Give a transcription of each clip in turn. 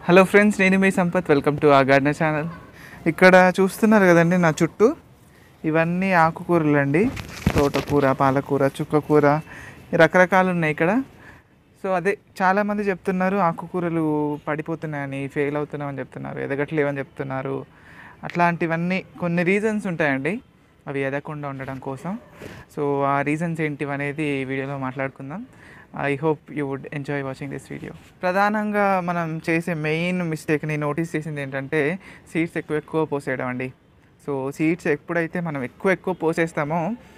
hello friends నేను మీ Sampath welcome to ఆ గార్డెన్ ఛానల్ ఇక్కడ చూస్తున్నారు కదండి నా చుట్టూ ఇవన్నీ ఆకుకూరలు అండి తోటకూర పాలకూర చుక్కకూర ఈ రకరకాలు ఉన్నాయి ఇక్కడ సో అదే చాలామంది చెప్తున్నారు ఆకుకూరలు పడిపోతున్నాయని ఫెయిల్ అవుతున్నామని చెప్తున్నారు ఎదగట్లేవని చెప్తున్నారు అట్లాంటివన్నీ కొన్ని రీజన్స్ ఉంటాయండి అవి ఎదగకుండా ఉండడం కోసం సో ఆ రీజన్స్ ఏంటివి అనేది ఈ వీడియోలో మాట్లాడుకుందాం I hope you would enjoy watching this video ప్రధానంగా మనం చేసే మెయిన్ మిస్టేక్ని నోటీస్ చేసింది ఏంటంటే సీడ్స్ ఎక్కువ ఎక్కువ పోసేయడం అండి సో సీడ్స్ ఎప్పుడైతే మనం ఎక్కువ ఎక్కువ పోసేస్తామో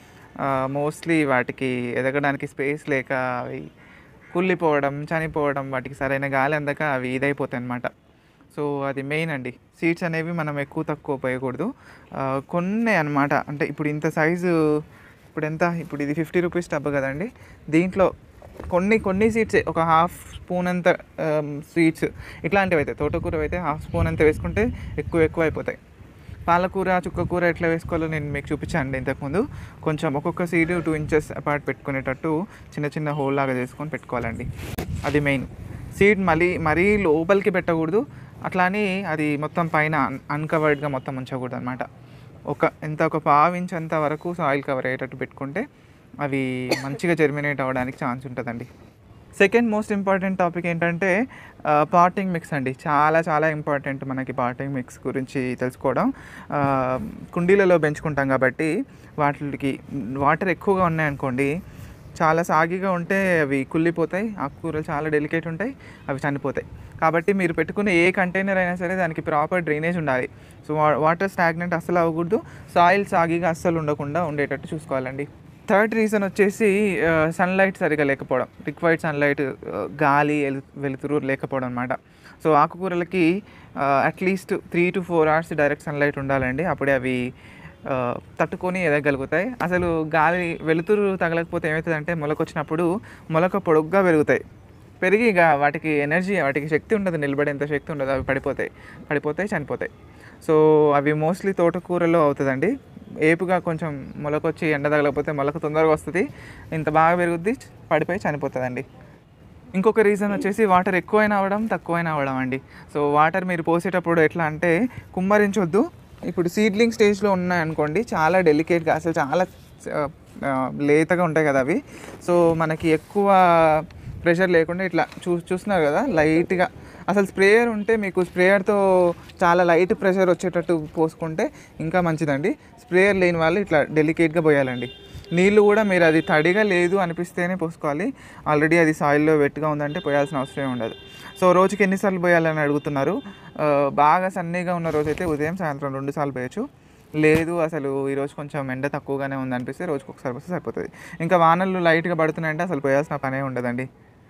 మోస్ట్లీ వాటికి ఎదగడానికి స్పేస్ లేక అవి కుళ్ళిపోవడం చనిపోవడం వాటికి సరైన గాలి అందక అవి ఇదైపోతాయి అన్నమాట సో అది మెయిన్ అండి సీడ్స్ అనేవి మనం ఎక్కువ తక్కువ పోయకూడదు ఆ, కొన్ని అన్నమాట అంటే ఇప్పుడు ఇంత సైజు ఇప్పుడు ఎంత ఇప్పుడు ఇది ఫిఫ్టీ రూపీస్ టబ్ కదండి దీంట్లో కొన్ని కొన్ని సీడ్స్ ఒక హాఫ్ స్పూన్ అంత స్వీట్స్ ఇట్లాంటివి అయితే తోటకూర అయితే హాఫ్ స్పూన్ అంత వేసుకుంటే ఎక్కువ ఎక్కువ అయిపోతాయి పాలకూర చుక్కకూర ఎట్లా వేసుకోవాలో నేను మీకు చూపించాను ఇంతకుముందు కొంచెం ఒక్కొక్క సీడ్ టూ ఇంచెస్ అపార్ట్ పెట్టుకునేటట్టు చిన్న చిన్న హోల్ లాగా చేసుకొని పెట్టుకోవాలండి అది మెయిన్ సీడ్ మళ్ళీ మరీ లోపలికి పెట్టకూడదు అట్లా అని అది మొత్తం పైన అన్కవర్డ్గా మొత్తం ఉంచకూడదు అనమాట ఒక ఎంత ఒక పావు ఇంచ్ అంత వరకు సాయిల్ కవర్ అయ్యేటట్టు పెట్టుకుంటే అవి మంచిగా జర్మినేట్ అవ్వడానికి ఛాన్స్ ఉంటుందండి సెకండ్ మోస్ట్ ఇంపార్టెంట్ టాపిక్ ఏంటంటే పాటింగ్ మిక్స్ అండి చాలా చాలా ఇంపార్టెంట్ మనకి పాటింగ్ మిక్స్ గురించి తెలుసుకోవడం ఆ, కుండీలలో పెంచుకుంటాం కాబట్టి వాటికి వాటర్ ఎక్కువగా ఉన్నాయనుకోండి చాలా సాగిగా ఉంటే అవి కుళ్ళిపోతాయి ఆకుకూరలు చాలా డెలికేట్ ఉంటాయి అవి చనిపోతాయి కాబట్టి మీరు పెట్టుకునే ఏ కంటైనర్ అయినా సరే దానికి ప్రాపర్ డ్రైనేజ్ ఉండాలి సో వాటర్ స్టాగ్నెంట్ అస్సలు అవ్వకూడదు సాయిల్ సాగిగా అస్సలు ఉండకుండా ఉండేటట్టు చూసుకోవాలండి థర్డ్ రీజన్ వచ్చేసి సన్లైట్ సరిగా లేకపోవడం రిక్వైర్డ్ సన్లైట్ గాలి ఎలు- వెలుతురు లేకపోవడం అనమాట సో ఆకుకూరలకి at least three to four hours direct sunlight ఉండాలండి అప్పుడే అవి ఆ, తట్టుకొని ఎదగలుగుతాయి అసలు గాలి వెలుతురు తగలకపోతే ఏమవుతుందంటే మొలక వచ్చినప్పుడు మొలక పొడుగ్గా పెరుగుతాయి పెరిగి ఇక వాటికి ఎనర్జీ వాటికి శక్తి ఉండదు నిలబడేంత శక్తి ఉండదు అవి పడిపోతాయి పడిపోతాయి చనిపోతాయి సో అవి మోస్ట్లీ తోటకూరలో అవుతుందండి ఏపుగా కొంచెం మొలకొచ్చి ఎండ తగలకపోతే మొలక తొందరగా వస్తుంది ఇంత బాగా పెరుగుద్ది పడిపోయి చనిపోతుందండి ఇంకొక రీజన్ వచ్చేసి వాటర్ ఎక్కువైనా అవ్వడం తక్కువైనా అవ్వడం అండి సో వాటర్ మీరు పోసేటప్పుడు ఎట్లా అంటే కుమ్మరించొద్దు ఇప్పుడు సీడ్లింగ్ స్టేజ్లో ఉన్నాయనుకోండి చాలా డెలికేట్గా అసలు చాలా ఆ, ఆ, లేతగా ఉంటాయి కదా అవి సో మనకి ఎక్కువ ప్రెషర్ లేకుండా ఇట్లా చూ చూస్తున్నారు కదా లైట్గా అసలు స్ప్రేయర్ ఉంటే మీకు స్ప్రేయర్తో చాలా లైట్ ప్రెషర్ వచ్చేటట్టు పోసుకుంటే ఇంకా మంచిదండి స్ప్రేయర్ లేని వాళ్ళు ఇట్లా డెలికేట్గా పోయాలండి నీళ్ళు కూడా మీరు అది తడిగా లేదు అనిపిస్తేనే పోసుకోవాలి ఆల్రెడీ అది సాయిల్లో వెట్గా ఉందంటే పోయాల్సిన అవసరం ఉండదు సో రోజుకి ఎన్నిసార్లు పోయాలని అడుగుతున్నారు ఆ, బాగా సన్నీగా ఉన్న రోజైతే ఉదయం సాయంత్రం రెండు సార్లు పోయచ్చు లేదు అసలు ఈరోజు కొంచెం ఎండ తక్కువగానే ఉంది అనిపిస్తే రోజుకి ఒకసారి పోస్తే సరిపోతుంది ఇంకా వానలు లైట్గా పడుతున్నాయంటే అసలు పోయాల్సిన పనే ఉండదండి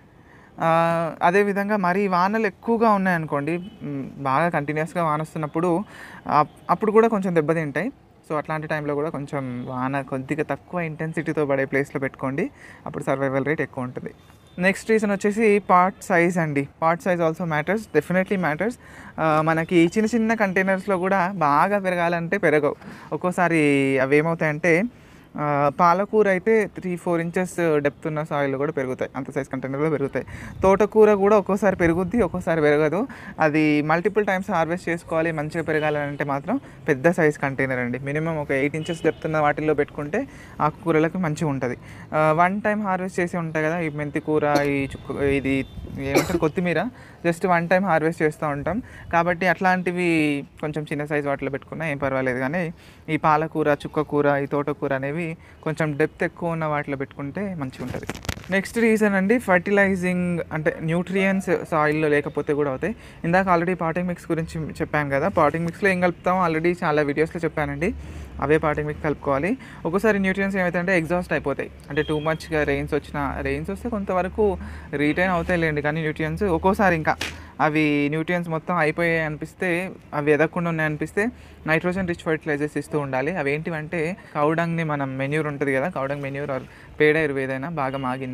ఆ, అదేవిధంగా మరి వానలు ఎక్కువగా ఉన్నాయనుకోండి మ్, బాగా కంటిన్యూస్గా వాన వస్తున్నప్పుడు ఆ- అప్పుడు కూడా కొంచెం దెబ్బతింటాయి సో అట్లాంటి టైంలో కూడా కొంచెం వాన కొద్దిగా తక్కువ ఇంటెన్సిటీతో పడే ప్లేస్లో పెట్టుకోండి అప్పుడు సర్వైవల్ రేట్ ఎక్కువ ఉంటుంది నెక్స్ట్ రీజన్ వచ్చేసి పార్ట్ సైజ్ అండి pot size also matters definitely matters మనకి చిన్న చిన్న కంటైనర్స్లో కూడా బాగా పెరగాలంటే పెరగవు ఒక్కోసారి అవి ఏమవుతాయంటే ఆ, పాలకూర అయితే త్రీ ఫోర్ ఇంచెస్ డెప్త్ ఉన్న సాయిల్ కూడా పెరుగుతాయి అంత సైజ్ కంటైనర్లో పెరుగుతాయి తోటకూర కూడా ఒక్కోసారి పెరుగుద్ది ఒక్కోసారి పెరగదు అది మల్టిపుల్ టైమ్స్ హార్వెస్ట్ చేసుకోవాలి మంచిగా పెరగాలంటే మాత్రం పెద్ద సైజ్ కంటైనర్ అండి మినిమం ఒక ఎయిట్ ఇంచెస్ డెప్త్ ఉన్న వాటిల్లో పెట్టుకుంటే ఆకుకూరలకు మంచిగా ఉంటుంది వన్ టైం హార్వెస్ట్ చేసి ఉంటాయి కదా ఈ మెంతి కూర ఈ చుక్క ఇది ఏమంటారు కొత్తిమీర జస్ట్ వన్ టైం హార్వెస్ట్ చేస్తూ ఉంటాం కాబట్టి అట్లాంటివి కొంచెం చిన్న సైజ్ వాటిలో పెట్టుకున్నా ఏం పర్వాలేదు కానీ ఈ పాలకూర చుక్కకూర ఈ తోటకూర అనేవి కొంచెం డెప్త్ ఎక్కువ ఉన్న వాటిలో పెట్టుకుంటే మంచిగా ఉంటుంది నెక్స్ట్ రీజన్ అండి ఫర్టిలైజింగ్ అంటే న్యూట్రియన్స్ సాయిల్లో లేకపోతే కూడా అవుతాయి ఇందాక ఆల్రెడీ పాటింగ్ మిక్స్ గురించి చెప్పాను కదా పాటింగ్ మిక్స్లో ఏం కలుపుతాం ఆల్రెడీ చాలా వీడియోస్లో చెప్పానండి అవే పాటింగ్ మిక్స్ కలుపుకోవాలి ఒక్కోసారి న్యూట్రియన్స్ ఏమవుతాయంటే ఎగ్జాస్ట్ అయిపోతాయి అంటే టూ మచ్గా రెయిన్స్ వచ్చిన రెయిన్స్ వస్తే కొంతవరకు రీటైన్ అవుతాయి లేండి కానీ న్యూట్రియన్స్ ఒక్కోసారి ఇంకా అవి న్యూట్రియన్స్ మొత్తం అయిపోయాయి అనిపిస్తే అవి ఎదగకుండా ఉన్నాయి అనిపిస్తే నైట్రోజన్ రిచ్ ఫర్టిలైజర్స్ ఇస్తూ ఉండాలి అవి ఏంటివంటే కౌడంగ్ని మనం మెన్యూర్ ఉంటుంది కదా కౌడంగ్ మెన్యూర్ ఆర్ పేడ ఎరువు ఏదైనా బాగా మాగింది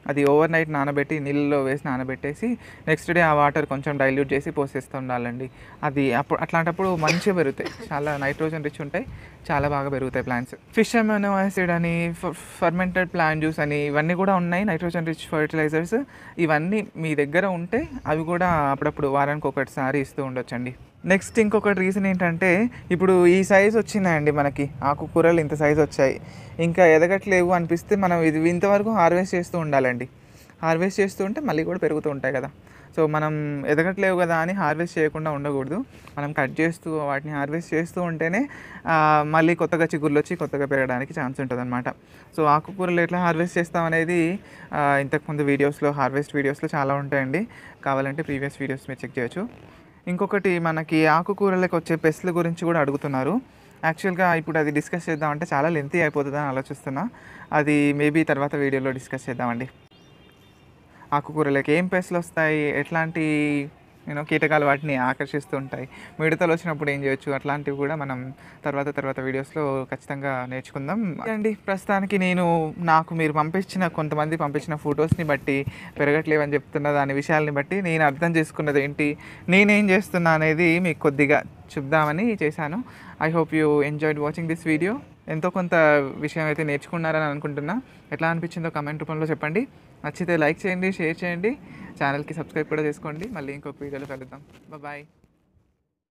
అది ఓవర్ నైట్ నానబెట్టి నీళ్ళలో వేసి నానబెట్టేసి నెక్స్ట్ డే ఆ వాటర్ కొంచెం డైల్యూట్ చేసి పోసేస్తూ ఉండాలండి అది అప్పుడు అట్లాంటప్పుడు మంచిగా పెరుగుతాయి చాలా నైట్రోజన్ రిచ్ ఉంటాయి చాలా బాగా పెరుగుతాయి ప్లాంట్స్ ఫిష్ అమినో యాసిడ్ అని ఫర్మెంటెడ్ ప్లాంట్ జ్యూస్ అని ఇవన్నీ కూడా ఉన్నాయి నైట్రోజన్ రిచ్ ఫర్టిలైజర్స్ ఇవన్నీ మీ దగ్గర ఉంటే అవి కూడా అప్పుడప్పుడు వారానికి ఒకటిసారి ఇస్తూ ఉండొచ్చండి నెక్స్ట్ ఇంకొకటి రీజన్ ఏంటంటే ఇప్పుడు ఈ సైజ్ వచ్చినాయండి మనకి ఆకుకూరలు ఇంత సైజ్ వచ్చాయి ఇంకా ఎదగట్లేవు అనిపిస్తే మనం ఇది ఇంతవరకు హార్వెస్ట్ చేస్తూ ఉండాలండి హార్వెస్ట్ చేస్తూ ఉంటే మళ్ళీ కూడా పెరుగుతూ ఉంటాయి కదా సో మనం ఎదగట్లేవు కదా అని హార్వెస్ట్ చేయకుండా ఉండకూడదు మనం కట్ చేస్తూ వాటిని హార్వెస్ట్ చేస్తూ ఉంటేనే ఆ, మళ్ళీ కొత్తగా చిగుర్లు వచ్చి కొత్తగా పెరగడానికి ఛాన్స్ ఉంటుంది అనమాట సో ఆకుకూరలు ఎట్లా హార్వెస్ట్ చేస్తాం అనేది ఆ, ఇంతకుముందు వీడియోస్లో హార్వెస్ట్ వీడియోస్లో చాలా ఉంటాయండి కావాలంటే ప్రీవియస్ వీడియోస్ మీరు చెక్ చేయొచ్చు ఇంకొకటి మనకి ఆకుకూరలకు వచ్చే పెస్ట్ల గురించి కూడా అడుగుతున్నారు యాక్చువల్గా ఇప్పుడు అది డిస్కస్ చేద్దామంటే చాలా లెంతీ అయిపోతుందని ఆలోచిస్తున్నా అది మేబీ తర్వాత వీడియోలో డిస్కస్ చేద్దామండి ఆకుకూరలకు ఏం పెస్ట్లు వస్తాయి ఎట్లాంటి నేను కీటకాలు వాటిని ఆకర్షిస్తూ ఉంటాయి మిడతలు వచ్చినప్పుడు ఏం చేయొచ్చు అట్లాంటివి కూడా మనం తర్వాత తర్వాత వీడియోస్లో ఖచ్చితంగా నేర్చుకుందాం అండి ప్రస్తుతానికి నేను నాకు మీరు పంపించిన కొంతమంది పంపించిన ఫొటోస్ని బట్టి పెరగట్లేవని చెప్తున్న దాని విషయాల్ని బట్టి నేను అర్థం చేసుకున్నది ఏంటి నేనేం చేస్తున్నా అనేది మీకు కొద్దిగా చెప్దామని చేశాను I hope you enjoyed watching this video ఎంతో కొంత విషయం అయితే నేర్చుకున్నారని అనుకుంటున్నా ఎట్లా అనిపించిందో కమెంట్ రూపంలో చెప్పండి నచ్చితే లైక్ చేయండి షేర్ చేయండి ఛానల్కి సబ్స్క్రైబ్ కూడా చేసుకోండి మళ్ళీ ఇంకొక వీడియోలో కలుద్దాం బాయ్